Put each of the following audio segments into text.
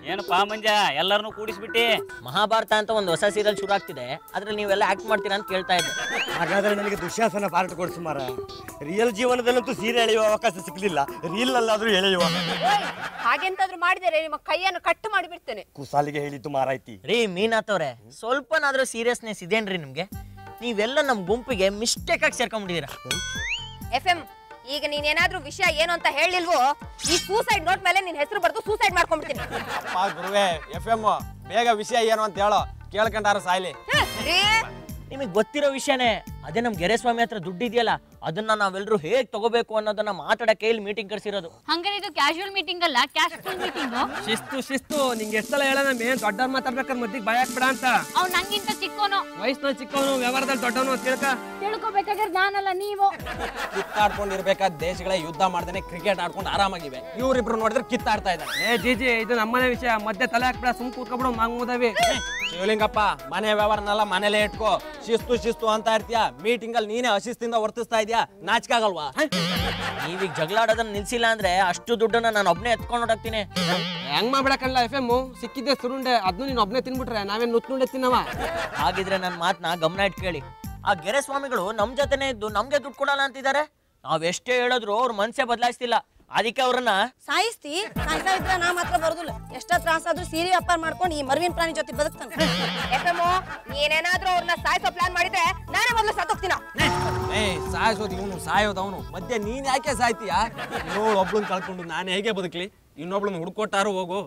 ಏನಪ್ಪಾ ಮಂಜ ಎಲ್ಲರನ್ನೂ ಕೂಡಿಸ್ಬಿಟ್ಟಿ ಮಹಾಭಾರತ ಅಂತ ಒಂದು ಹೊಸ ಸೀರಿಯಲ್ ಶುರು ಆಗ್ತಿದೆ ಅದ್ರಲ್ಲಿ ನೀವೆಲ್ಲ ಆಕ್ಟ್ ಮಾಡ್ತೀರಾ ಅಂತ ಕೇಳ್ತಾ ಇದ್ದೆ ಹಾಗಾದ್ರೆ ನನಗೆ ದುಶ್ಯಾಸನ ಪಾರ್ಟ್ ಕೊಡ್ಸು ಮಾರ ರಿಯಲ್ ಜೀವನದಲ್ಲಂತೂ ಸೀರೆ ಎಳೆಯುವ ಅವಕಾಶ ಸಿಕ್ಕಲಿಲ್ಲ ರೀಲ್ ಅಲ್ಲಾದ್ರೂ ಎಳೆಯುವ ಓಯ್, ಹಾಗೆಂತಾದ್ರೂ ಮಾಡಿದರೆ ನಿಮ್ಮ ಕೈಯನ್ನು ಕಟ್ಟು ಮಾಡಿಬಿಡ್ತೇನೆ ಕುಸಾಲಿಗೆ ಹೇಳಿದ್ದು ಮಾರಾಯ್ತಿ ರೀ ಮೀನಾಥವ್ರೆ ಸ್ವಲ್ಪನಾದ್ರೂ ಸೀರಿಯಸ್ನೆಸ್ ಇದೇನ್ರಿ ನಿಮ್ಗೆ ನೀವೆಲ್ಲ ನಮ್ಮ ಗುಂಪಿಗೆ ಮಿಸ್ಟೇಕ್ ಆಗಿ ಸೇರ್ಕೊಂಡ್ಬಿಟ್ಟಿದ್ದೀರಾ ಎಫ್ ಎಂ ಈಗ ನೀನೇನಾದ್ರೂ ವಿಷಯ ಏನು ಅಂತ ಹೇಳಿಲ್ವೋ ಈ ಸೂಸೈಡ್ ನೋಟ್ ಮೇಲೆ ನಿನ್ ಹೆಸರು ಬರ್ದು ಸೂಸೈಡ್ ಮಾಡ್ಕೊಂಡ್ಬಿಡ್ತೀನಿ ಅಪ್ಪ ಗುರುವೆ ಎಫ್ ಎಮ್ ಬೇಗ ವಿಷಯ ಏನು ಅಂತ ಹೇಳೋ ಕೇಳ್ಕೊಂಡಾರ ಸಾಯ್ಲಿ ಹ, ರೀ, ನಿಮಗೆ ಗೊತ್ತಿರೋ ವಿಷಯನೇ ಅದೇ ನಮ್ ಗೆರೆಸ್ವಾಮಿ ಹತ್ರ ದುಡ್ಡು ಇದೆಯಲ್ಲ ಅದನ್ನ ನಾವೆಲ್ಲರೂ ಹೇಗ್ ತಗೋಬೇಕು ಅನ್ನೋದನ್ನ ಮಾತಾಡಕ್ಕೆ ಇಲ್ಲಿ ಮೀಟಿಂಗ್ ಕರ್ಸಿರೋದು ಹಂಗಾರೆ ಇದು ಕ್ಯಾಶುವಲ್ ಮೀಟಿಂಗ್ ಅಲ್ಲ ಕ್ಯಾಶ್ ಫುಲ್ ಮೀಟಿಂಗ್ ಶಿಸ್ತು ಶಿಸ್ತು ನಿಂಗೆ ಎಷ್ಟೆಲ್ಲ ಹೇಳೋಣ ಮೇ ದೊಡ್ಡವ್ರು ಮಾತಾಡ್ಬೇಕಾದ್ರೆ ಮದ್ದಿಗೆ ಭಯ ಹಾಕ್ಬೇಡ ಅಂತ ಅವ್ನು ನಂಗಿಂತ ಚಿಕ್ಕೋನು ವಯಸ್ಸಿನಲ್ಲಿ ಚಿಕ್ಕವನು ವ್ಯವಹಾರದಲ್ಲಿ ದೊಡ್ಡವನು ಅಂತ ತಿಳ್ಕ ತಿಳ್ಕೊಬೇಕಾದ್ರೆ ನಾನಲ್ಲ ನೀವು ಕಿತ್ತಾಡ್ಕೊಂಡಿರ್ಬೇಕಾದ ದೇಶಗಳೇ ಯುದ್ಧ ಮಾಡ್ದೇನೆ ಕ್ರಿಕೆಟ್ ಆಡ್ಕೊಂಡು ಆರಾಮಾಗಿವೆ ಇವ್ರಿಬ್ರು ನೋಡಿದ್ರೆ ಕಿತ್ತಾಡ್ತಾ ಇದ್ದಾರೆ ಏ ಜೀಜಿ ಇದು ನಮ್ಮನೆ ವಿಷಯ ಮಧ್ಯೆ ತಲೆ ಹಾಕ್ಬೇಡ ಸುಮ್ ಕೂತ್ಕೊಬಿಡು ಮಾಂಗುದವಿ ಶಿವಲಿಂಗಪ್ಪ ಮನೆ ವ್ಯವಹಾರನೆಲ್ಲ ಮನೇಲೆ ಇಟ್ಕೋ ಶಿಸ್ತು ಶಿಸ್ತು ಅಂತ ಇರ್ತೀಯ ಮೀಟಿಂಗ್ ಅಲ್ಲಿ ನೀನೇ ಅಶಿಸ್ತಿಂದ ವರ್ತಿಸ್ತಾ ಇದೀಯಾ ನಾಚಿಕೆ ಆಗಲ್ವಾ ನೀವೀಗ ಜಗಳ ಆಡೋದನ್ನ ನಿಲ್ಸಿಲ್ಲ ಅಂದ್ರೆ ಅಷ್ಟು ದುಡ್ಡನ್ನ ನಾನು ಒಬ್ನೇ ಎತ್ಕೊಂಡು ಹೊಡಕ್ತೀನಿ ಹೆಂಗ್ ಮಾಡ್ಬಿಡಕಲ್ಲ ಎಫ್ ಎಮ್ ಸಿಕ್ಕಿದ್ದೆ ಸುರುಂಡೆ ಅದನ್ನು ನೀನು ಒಬ್ನೇ ತಿನ್ಬಿಟ್ರೆ ನಾವೇನ್ ನುತ್ನುಂಡೆ ತಿನ್ನವ ಹಾಗಿದ್ರೆ ನನ್ನ ಮಾತನ್ನ ಗಮನ ಇಟ್ ಕೇಳಿ ಆ ಗೆರೆ ಸ್ವಾಮಿಗಳು ನಮ್ ಜೊತೆನೆ ಇದ್ದು ನಮ್ಗೆ ದುಡ್ಡು ಕೊಡಲ್ಲ ಅಂತಿದ್ದಾರೆ ನಾವೆಷ್ಟೇ ಹೇಳಿದ್ರು ಅವ್ರ ಮನ್ಸೇ ಬದಲಾಯಿಸ್ತಿಲ್ಲ ಅದಕ್ಕೆ ಅವ್ರನ್ನ ಸಾಯಿಸ್ತಿ ಸಾಯ್ತಾ ಇದ್ರ ನಾ ಮಾತ್ರ ಬರೋದಿಲ್ಲ ಎಷ್ಟ ತ್ರಾಸಾದ್ರೂ ಸೀರೆ ವ್ಯಾಪಾರ ಮಾಡ್ಕೊಂಡು ಈ ಮರ್ವಿನ ಪ್ರಾಣಿ ಜೊತೆ ಬದುಕ್ತಾನೆ ಎಫ್ ಎಂ ನೀನೇನಾದ್ರೂ ಅವ್ರನ್ನ ಸಾಯಿಸೋ ಪ್ಲಾನ್ ಮಾಡಿದ್ರೆ ನಾನೇ ಮೊದಲು ಸತ್ತೋಗ್ತೀನ ಏ ಸಾಯಿಸೋದು ಇವನು ಸಾಯೋದು ಅವನು ಮಧ್ಯೆ ನೀನ್ ಯಾಕೆ ಸಾಯ್ತೀಯ ಇನ್ನೋಳು ಒಬ್ಳನ್ ಕಳ್ಕೊಂಡು ನಾನು ಹೇಗೆ ಬದುಕ್ಲಿ ಇನ್ನೊಬ್ಳನ್ನ ಹುಡ್ಕೊಟ್ಟಾರು ಹೋಗು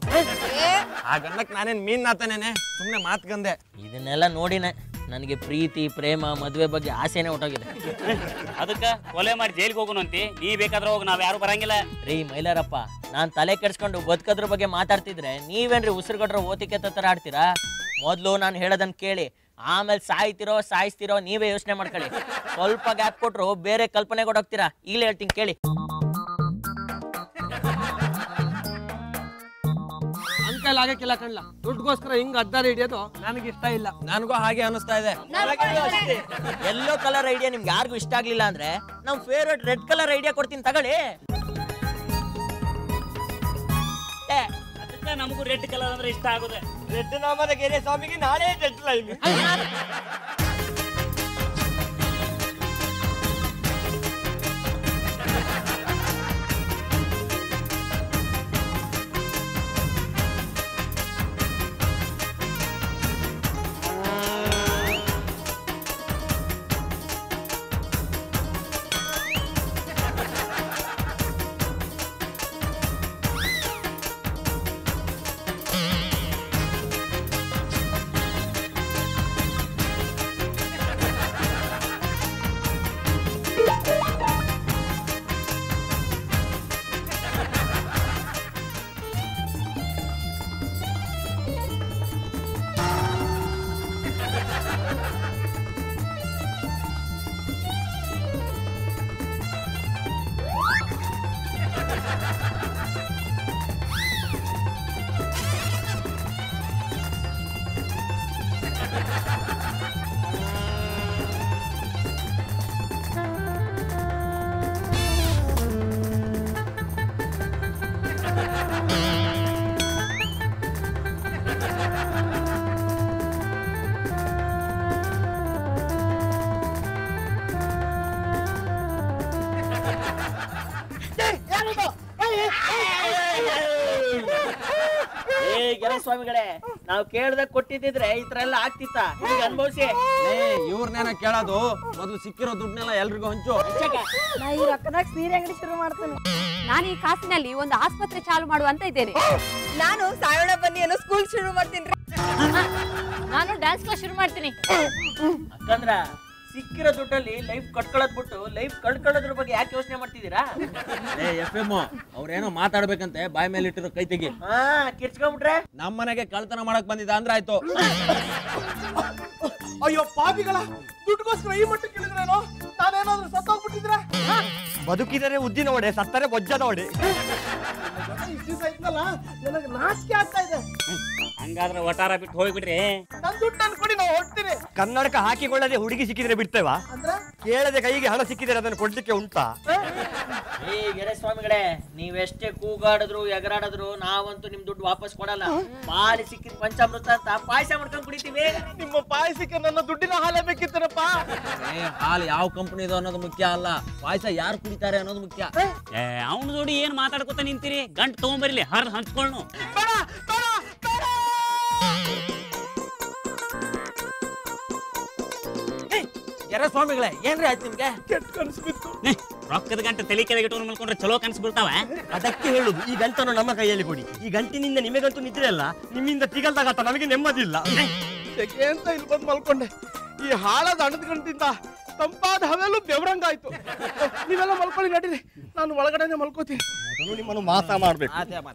ಆ ಗಂಡಕ್ ನಾನೇನ್ ಮೀನ್ ನಾತಾನೇನೆ ಸುಮ್ನೆ ಮಾತ್ಗಂದೆ ಇದನ್ನೆಲ್ಲ ನೋಡಿನೇ ನನಗೆ ಪ್ರೀತಿ ಪ್ರೇಮ ಮದುವೆ ಬಗ್ಗೆ ಆಸೆನೇ ಹೊಟ್ಟೋಗಿದೆ ಅದಕ್ಕ ಕೊಲೆ ಮಾಡಿ ಜೈಲಿಗೆ ಹೋಗೋಣ ಅಂತಿ ನೀ ಬೇಕಾದ್ರೆ ಹೋಗಿ ನಾವ್ ಯಾರು ಬರಂಗಿಲ್ಲ ರೀ ಮೈಲಾರಪ್ಪ ನಾನ್ ತಲೆ ಕೆಡ್ಸ್ಕೊಂಡು ಬದುಕೋದ್ರ ಬಗ್ಗೆ ಮಾತಾಡ್ತಿದ್ರೆ ನೀವೇನ್ರಿ ಉಸಿರುಗಟ್ರ ಓತಿಕೆ ತರ ಆಡ್ತೀರಾ ಮೊದ್ಲು ನಾನು ಹೇಳೋದನ್ನ ಕೇಳಿ ಆಮೇಲೆ ಸಾಯ್ತಿರೋ ಸಾಯಿಸ್ತಿರೋ ನೀವೇ ಯೋಚನೆ ಮಾಡ್ಕೊಳ್ಳಿ ಸ್ವಲ್ಪ ಗ್ಯಾಪ್ ಕೊಟ್ರು ಬೇರೆ ಕಲ್ಪನೆ ಕೊಡೋಗ್ತೀರಾ ಈಗಲೇ ಹೇಳ್ತೀನಿ ಕೇಳಿ ಅಂತೆಲ್ಲ ಆಗಕ್ಕಿಲ್ಲ ಕಣ್ಲ ದುಡ್ಡುಗೋಸ್ಕರ ಹಿಂಗ್ ಅದ್ದಾರಿ ಹಿಡಿಯೋದು ನನಗೆ ಇಷ್ಟ ಇಲ್ಲ ನನಗೂ ಹಾಗೆ ಅನಿಸ್ತಾ ಇದೆ ಎಲ್ಲೋ ಕಲರ್ ಐಡಿಯಾ ನಿಮ್ಗೆ ಯಾರಿಗೂ ಇಷ್ಟ ಆಗ್ಲಿಲ್ಲ ಅಂದ್ರೆ ನಮ್ ಫೇವ್ರೆಟ್ ರೆಡ್ ಕಲರ್ ಐಡಿಯಾ ಕೊಡ್ತೀನಿ ತಗೊಳ್ಳಿ ಏ, ಅದಕ್ಕ ನಮಗೂ ರೆಡ್ ಕಲರ್ ಅಂದ್ರೆ ಇಷ್ಟ ಆಗುತ್ತೆ ರೆಡ್ ನಾಮದ ಗೆರೆ ಸ್ವಾಮಿಗೆ ನಾಳೆ ಡೆಡ್ ಲೈನ್ ಏ ಗೆರೆ ಸ್ವಾಮಿಗಳೇ ನಾವು ಕೇಳ್ದಾಗ ಕೊಟ್ಟಿದ್ದಿದ್ರೆ ಈ ತರ ಎಲ್ಲ ಆಗ್ತಿತ್ತ ಈಗ ಅನ್ಭವಿಸಿ ಏ ಇವ್ರನ್ನೇನ ಕೇಳೋದು ಮೊದಲು ಸಿಕ್ಕಿರೋ ದುಡ್ಡನ್ನೆಲ್ಲ ಎಲ್ರಿಗೂ ಹಂಚು ನಾ ಈ ರೊಕ್ಕದಾಗ ಸೀರೆ ಅಂಗಡಿ ಶುರು ಮಾಡ್ತೇನೆ ನಾನು ಈ ಕಾಸಿನಲ್ಲಿ ಒಂದು ಆಸ್ಪತ್ರೆ ಚಾಲು ಮಾಡುವ ಅಂತ ಇದ್ದೇನೆ ನಾನು ಸಾಯೋಣ ಬನ್ನಿ ಅನ್ನೋ ಸ್ಕೂಲ್ ಶುರು ಮಾಡ್ತೀನಿ ನಾನು ಡ್ಯಾನ್ಸ್ ಕ್ಲಾಸ್ ಶುರು ಮಾಡ್ತೀನಿ ಯಾಕಂದ್ರ ಸಿಕ್ಕಿರೋ ದುಡ್ಡಲ್ಲಿ ಲೈಫ್ ಕಟ್ಕೊಳ್ಳೋದ್ ಬಿಟ್ಟು ಲೈಫ್ ಕಳ್ಕೊಳ್ಳೋದ್ರ ಬಗ್ಗೆ ಯಾಕೆ ಯೋಚನೆ ಮಾಡ್ತಿದ್ದೀರಾ ಏ ಎಫ್ ಎಮ್ ಅವ್ರೇನೋ ಮಾತಾಡ್ಬೇಕಂತೆ ಬಾಯ್ ಮೇಲೆ ಇಟ್ಟಿರೋ ಕೈ ತೆಗಿ ಹಾ ಕಿರ್ಚ್ಕೊಂಡ್ಬಿಟ್ರೆ ನಮ್ಮ ಮನೆಗೆ ಕಳ್ತನ ಮಾಡಕ್ ಬಂದಿದ್ದ ಅಂದ್ರೆ ಆಯ್ತು ಅಯ್ಯೋ ಪಾಪಿಗಳ ದುಡ್ಡುಗೋಸ್ಕರ ಈ ಮಟ್ಟಕ್ಕೆ ಇಳಿದ್ರೇನೋ ನಾನೇನಾದ್ರೂ ಸತ್ತೋಗ್ಬಿಟ್ಟಿದ್ರೆ ಬದುಕಿದರೆ ಉದ್ದಿನ ಒಡೆ ಸತ್ತರೆ ಬೊಜ್ಜದ ಒಡೆ ನನಗೆ ನಾಚಿಕೆ ಆಗ್ತಾ ಇದೆ ಹಂಗಾದ್ರೆ ಒಟಾರ ಬಿಟ್ಟು ಹೋಗ್ಬಿಟ್ರಿ ನನ್ ದುಡ್ಡು ಅನ್ಕೊಡಿ ನಾವು ಹೊಡ್ತೀನಿ ಕನ್ನಡಕ ಹಾಕಿಕೊಳ್ಳದೆ ಹುಡುಗಿ ಸಿಕ್ಕಿದ್ರೆ ಬಿಡ್ತೇವಾ ಕೇಳದೆ ಕೈಗೆ ಹಣ ಸಿಕ್ಕಿದರೆ ಅದನ್ನು ಕೊಡ್ಲಿಕ್ಕೆ ಉಂಟಾ ಏ ಗೆರೆ ಸ್ವಾಮಿಗಳೇ ನೀವೆಷ್ಟೇ ಕೂಗಾಡಿದ್ರು ಎಗರಾಡಿದ್ರು ನಾವಂತೂ ನಿಮ್ ದುಡ್ಡು ವಾಪಸ್ ಕೊಡಲ್ಲ ಬಾಲಿ ಸಿಕ್ಕಿದ ಪಂಚಾಮೃತ ಅಂತ ಪಾಯಸ ಮಾಡ್ಕೊಂಡ್ ಕುಡಿತೀವಿ ನಿಮ್ಮ ಪಾಯಸಕ್ಕೆ ನನ್ನ ದುಡ್ಡಿನ ಹಾಲೇ ಬೇಕಿತ್ತನಪ್ಪ ಏ ಹಾಲು ಯಾವ ಕಂಪನಿದು ಅನ್ನೋದು ಮುಖ್ಯ ಅಲ್ಲ ಪಾಯಸ ಯಾರು ಕುಡಿತಾರೆ ಅನ್ನೋದು ಮುಖ್ಯ ಅವನ ಜೋಡಿ ಏನ್ ಮಾತಾಡ್ಕೊತ ನಿಂತೀರಿ ಗಂಟ್ ತಗೊಂಬರ್ಲಿ ಹರ್ದ್ ಹಂಚ್ಕೊಳ್ನು ಎರೆ ಸ್ವಾಮಿಗಳೇ ಏನ್ರಿ ಆಯ್ತು ನಿಮ್ಗೆ ಕೆಟ್ಟ ಕನಸು ಬಿತ್ತು ನೇ, ರೊಕ್ಕದ ಗಂಟೆ ತಲೆ ಕೆಳಗೆ ಇಟ್ಕೊಂಡು ಮಲ್ಕೊಂಡ್ರೆ ಚಲೋ ಕನ್ಸ್ ಬೀಳ್ತಾವ ಅದಕ್ಕೆ ಹೇಳುದು ಈ ಗಂಟನ್ನು ನಮ್ಮ ಕೈಯಲ್ಲಿ ಕೊಡಿ ಈ ಗಂಟಿನಿಂದ ನಿಮಗಂತೂ ನಿದ್ರೆ ಅಲ್ಲ ನಿಮ್ಮಿಂದ ತಿಗಲ್ದಾಗತ್ತ ನನಗೆ ನೆಮ್ಮದಿಲ್ಲ ಸೆಕೆ ಅಂತ ಇಲ್ಲಿ ಬಂದು ಮಲ್ಕೊಂಡೆ ಈ ಹಾಳದ ಹಣದ ಗಂಟಿಂದ ತಂಪಾದ ಹವೆಲ್ಲೂ ಬೆವರಂಗಾಯ್ತು ನೀವೆಲ್ಲ ಮಲ್ಕೊಳ್ಳಿ ನಡೀರಿ ನಾನು ಒಳಗಡೆನೆ ಮಲ್ಕೋತೀನಿ ಮೊದಲು ನಿಮ್ಮನ್ನು ಮಾಸ ಮಾಡ್ಬೇಕು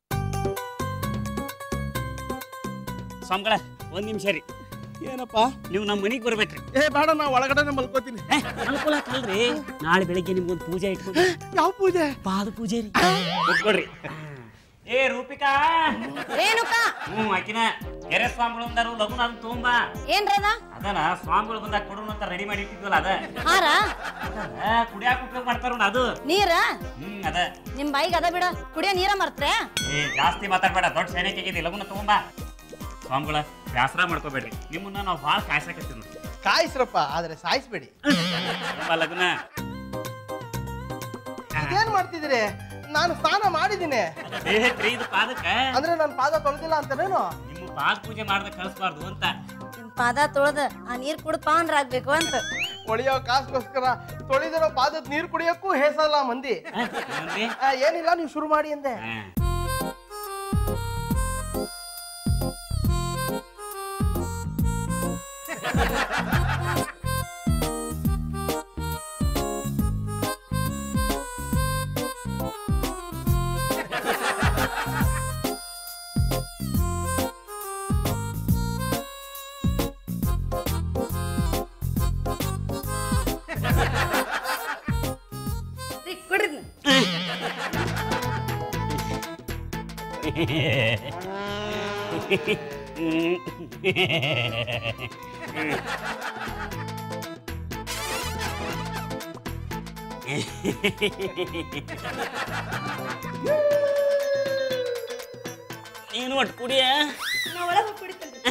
ಸ್ವಾಮಿಗಳ ಒಂದ್ ನಿಮಿಷ ರೀ ಏನಪ್ಪ ನೀವು ನಮ್ಮ ಮನಿಗ್ ಬರ್ಬೇಕ್ರಿ ಏ ಬೇಡ ನಾ ಒಳಗಡೆನೆ ಮಲ್ಕೋತೀನಿ ಏ, ಅನುಕೂಲ ಅಲ್ರಿ ನಾಳೆ ಬೆಳಿಗ್ಗೆ ನಿಮ್ಗೊಂದು ಪೂಜೆ ಇಟ್ಕೊಂಡು ಯಾವ ಪೂಜೆ ಪಾದ ಪೂಜೆ ರೀ ಕೂತ್ಕೊಳ್ರಿ ಏ ರೂಪಿಕಾ ರೇಣುಕಾ ಹ್ಞೂ ಆಕಿನ ಕೆರೆ ಸ್ವಾಮಿಗಳು ಅಂದಾರು ಲಗುನ ಅದನ್ನ ತಗೊಂಬಾ ಏನ್ರದ ಅದನ್ನ ಸ್ವಾಮಿಗಳು ಬಂದಾಗ ಕೊಡೋಣ ಅಂತ ರೆಡಿ ಮಾಡಿ ಇಟ್ಟಿದ್ವಲ್ಲ ಅದ ಹಾರ ಅದನ್ನ ಕುಡಿಯಾಕ ಉಪಯೋಗ ಮಾಡ್ತಾರ ನೋಡ್ ಅದು ನೀರ ಹ್ಮ್ ಅದ ನಿಮ್ ಬಾಯಿಗೆ ಅದ ಬಿಡ ಕುಡಿಯೋ ನೀರ ಮರ್ತ್ರೆ ಏ ಜಾಸ್ತಿ ಮಾತಾಡ್ಬೇಡ ದೊಡ್ಡ ಸೈನಿಕ ಆಗಿದೆ ಲಗುನ ತಗೊಂಬಾ ಸ್ವಾಮಿಗಳ ಬ್ಯಾಸರ ಮಾಡ್ಕೋಬೇಡ್ರಿ ನಿಮ್ಮನ್ನ ನಾವು ಭಾಳ ಕಾಯ್ಸಾಕತ್ತೀವಿ ನೋಡಿ ಕಾಯಿಸ್ರಪ್ಪ ಆದ್ರೆ ಸಾಯಿಸ್ಬೇಡಿ ತುಂಬಾ ಲಗುನ ಏನ್ ಮಾಡ್ತಿದ್ದೀರಿ ನಾನು ಸ್ನಾನ ಮಾಡಿದ್ದೀನಿ ದೇಹಕ್ರಿ ಇದು ಪಾದಕ್ಕ ಅಂದ್ರೆ ನನ್ನ ಪಾದ ತೊಳೆದಿಲ್ಲ ಅಂತನೇನು ನಿಮ್ಮ ಪಾದ ಪೂಜೆ ಮಾಡ್ದ ಕಳಿಸ್ಬಾರ್ದು ಅಂತ ನಿಮ್ ಪಾದ ತೊಳೆದ ಆ ನೀರ್ ಕುಡ್ದು ಪಾವನ್ರ ಆಗ್ಬೇಕು ಅಂತ ಒಳಿಯೋ ಕಾಸ್ಗೋಸ್ಕರ ತೊಳೆದಿರೋ ಪಾದದ ನೀರು ಕುಡಿಯೋಕ್ಕೂ ಹೇಸಲ್ಲ ಮಂದಿ ಹ? ಏನಂದ್ರಿ? ಆ, ಏನಿಲ್ಲ ನೀವು ಶುರು ಮಾಡಿ ಅಂದೆ ಹ. ರೀ, ಕುಡ್ರಿ ಇದ್ನ. ನೀನು ಒಟ್ಟು ಕುಡಿಯ ನಾ ಒಳಗ್ ಹೋಗ್ ಕುಡಿತೇನ್ರಿ.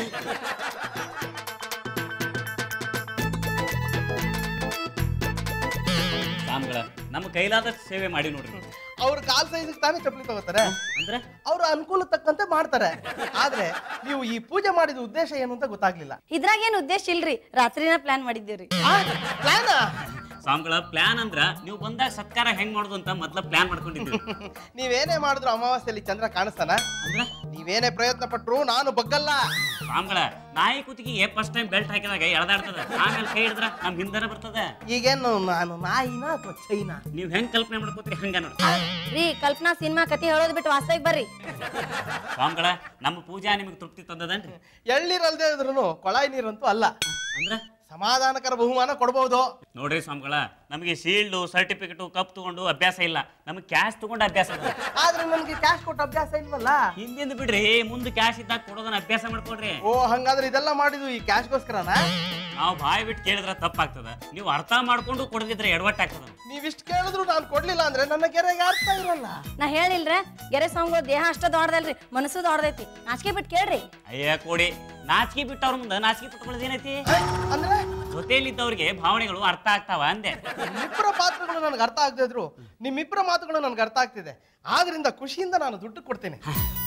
ಸ್ವಾಮಿಗಳ ನಮ್ಮ ಕೈಲಾದಷ್ಟು ಸೇವೆ ಮಾಡಿ ನೋಡ್ರಿ ಅವ್ರ ಕಾಲ್ ಸೈಜಿಗೆ ತಾನೇ ಚಪ್ಪಲಿ ತಗೋತಾರೆ ಅಂದ್ರೆ ಅವ್ರ ಅನುಕೂಲ ತಕ್ಕಂತೆ ಮಾಡ್ತಾರೆ ಆದ್ರೆ ನೀವು ಈ ಪೂಜೆ ಮಾಡಿದ ಉದ್ದೇಶ ಏನು ಅಂತ ಗೊತ್ತಾಗ್ಲಿಲ್ಲ ಇದ್ರಾಗ ಏನ್ ಉದ್ದೇಶ ಇಲ್ರಿ ರಾತ್ರಿನ ಪ್ಲಾನ್ ಮಾಡಿದ್ದೀವ್ರಿ ಪ್ಲಾನ ಸ್ವಾಮಿಗಳ ಪ್ಲಾನ್ ಅಂದ್ರ ನೀವು ಬಂದಾಗ ಸತ್ಕಾರ ಹೆಂಗ್ ಮಾಡೋದು ಅಂತ ಮೊದ್ಲ ಪ್ಲಾನ್ ಮಾಡ್ಕೊಂಡಿದ್ವಿ ನೀವೇನೇ ಮಾಡಿದ್ರು ಅಮಾವಾಸ್ಯೆಯಲ್ಲಿ ಚಂದ್ರ ಕಾಣಿಸ್ತಾನ ಅಂದ್ರ ನೀವೇನೇ ಪ್ರಯತ್ನ ಪಟ್ರು ನಾನು ಬಗ್ಗಲ್ಲ ಸ್ವಾಮಿಗಳ ನಾಯಿ ಕುತ್ತಿಗೆ ಫಸ್ಟ್ ಟೈಮ್ ಬೆಲ್ಟ್ ಹಾಕಿದಾಗ ಎಳ್ದಾಡ್ತದ ಆಮೇಲೆ ಕೈ ಹಿಡಿದ್ರ ನಮ್ ಹಿಂದನ ಬರ್ತದ ಈಗೇನು ನಾನು ನಾಯಿನ ಅಥವಾ ಚೈನಾ ನೀವ್ ಹೆಂಗ್ ಕಲ್ಪನೆ ಮಾಡ್ಕೋತೀರಿ ಹಂಗ ನೋಡಿ ರೀ ಕಲ್ಪನಾ ಸಿನಿಮಾ ಕತಿ ಹೇಳೋದ್ ಬಿಟ್ಟು ವಾಸ್ತವಿಗೆ ಬರ್ರಿ ಸ್ವಾಮಿಗಳ ನಮ್ಮ ಪೂಜಾ ನಿಮಗೆ ತೃಪ್ತಿ ತಂದದನ್ರಿ ಎಳ್ನೀರಲ್ದೇ ಇದ್ರು ಕೊಳಾಯಿ ನೀರಂತೂ ಅಲ್ಲ ಅಂದ್ರ ಸಮಾಧಾನಕರ ಬಹುಮಾನ ಕೊಡ್ಬೋದು ನೋಡ್ರಿ ಸ್ವಾಮಿಗಳ ನಮಗೆ ಶೀಲ್ಡು ಸರ್ಟಿಫಿಕೇಟು ಕಪ್ ತಗೊಂಡು ಅಭ್ಯಾಸ ಇಲ್ಲ ನಮಗೆ ಕ್ಯಾಶ್ ತಗೊಂಡು ಅಭ್ಯಾಸ ಅದ ಆದ್ರೆ ನನಗೆ ಕ್ಯಾಶ್ ಕೊಟ್ಟು ಅಭ್ಯಾಸ ಇಲ್ವಲ್ಲ ಹಿಂದಿಂದ ಬಿಡ್ರಿ ಮುಂದೆ ಕ್ಯಾಶ್ ಇದ್ದಾಗ ಕೊಡೋದನ್ನ ಅಭ್ಯಾಸ ಮಾಡ್ಕೊಡ್ರಿ ಓ ಹಂಗಾದ್ರೆ ಇದೆಲ್ಲ ಮಾಡಿದ್ದು ಈ ಕ್ಯಾಶ್ಗೋಸ್ಕರನಾ ನಾವು ಬಾಯಿ ಬಿಟ್ಟು ಕೇಳಿದ್ರೆ ತಪ್ಪಾಗ್ತದ ನೀವು ಅರ್ಥ ಮಾಡ್ಕೊಂಡು ಕೊಡದಿದ್ರೆ ಎಡವಟ್ಟಾಗ್ತದ ನೀವಿಷ್ಟು ಕೇಳಿದ್ರು ನಾನು ಕೊಡ್ಲಿಲ್ಲ ಅಂದ್ರೆ ನನ್ನ ಕೆರೆಗೆ ಅರ್ಥ ಇರಲ್ಲ ನಾ ಹೇಳಿಲ್ರ ಗೆರೆ ಸ್ವಾಮಿಗಳು ದೇಹ ಅಷ್ಟ ದೊಡ್ಡದಲ್ರಿ ಮನಸ್ಸು ದೊಡ್ಡದೈತಿ ನಾಚಿಕೆ ಬಿಟ್ಟು ಕೇಳ್ರಿ ಅಯ್ಯ ಕೊಡಿ ನಾಚಿಕೆ ಬಿಟ್ಟು ಅವ್ರ ಮುಂದೆ ನಾಚಿಕೆ ಬಿಟ್ಕೊಳ್ಳೋದು ಏನೈತಿ ಅಂದ್ರೆ ಜೊತೆಯಲ್ಲಿದ್ದವ್ರಿಗೆ ಭಾವನೆಗಳು ಅರ್ಥ ಆಗ್ತಾವ ಅಂದೆ ನಿಮ್ಮಿಬ್ಬರ ಪಾತ್ರಗಳು ನನಗೆ ಅರ್ಥ ಆಗದೆ ಇದ್ರು ನಿಮ್ಮಿಬ್ಬರ ಮಾತುಗಳು ನನಗೆ ಅರ್ಥ ಆಗ್ತಿದೆ ಆದ್ರಿಂದ ಖುಷಿಯಿಂದ ನಾನು ದುಡ್ಡು ಕೊಡ್ತೇನೆ